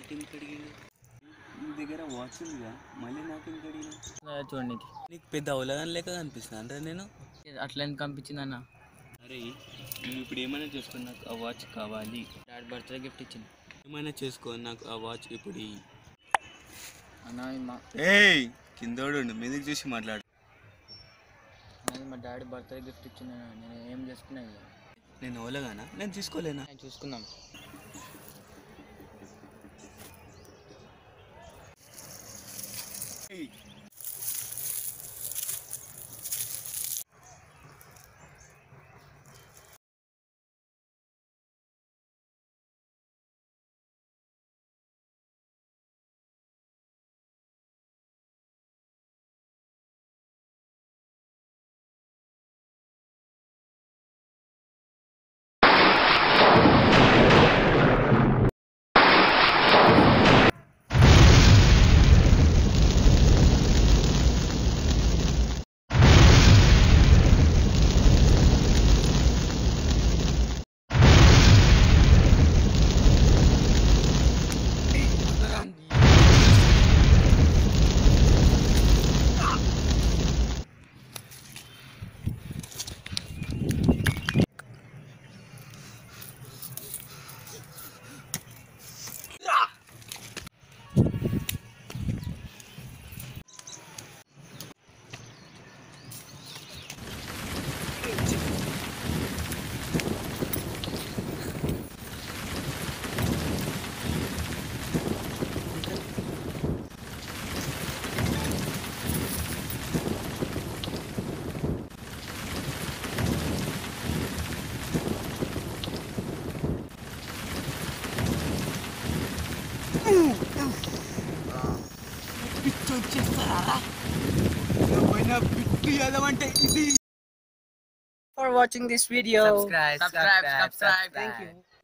నాకెందుకు అడిగిండు నీ దగ్గర వాచ్ ఉందిగా మళ్ళీ నాకెందుకు అడిగినా చూడండి నీకు పెద్ద అవలగాని లేక కనిపిస్తున్నా అంటే నేను అట్లా ఎందుకు కనిపించింది అన్న అరే నువ్వు ఇప్పుడు ఏమైనా చేసుకో నాకు ఆ వాచ్ కావాలి డాడీ బర్త్డే గిఫ్ట్ ఇచ్చింది ఏమైనా చేసుకో నాకు ఆ వాచ్ ఇప్పుడు ఇయ్యి. అన్న ఇది మా ఏయ్ కిందోడు మీదకి చూసి మాట్లాడు అన్న, ఇది మా డాడీ బర్త్డే గిఫ్ట్ ఇచ్చింది అన్న. నేను ఏం చేసుకున్నా ఇక. నేను అవలగానా నేను తీసుకోలేనా నేను చూసుకుందాం for watching this video subscribe subscribe thank you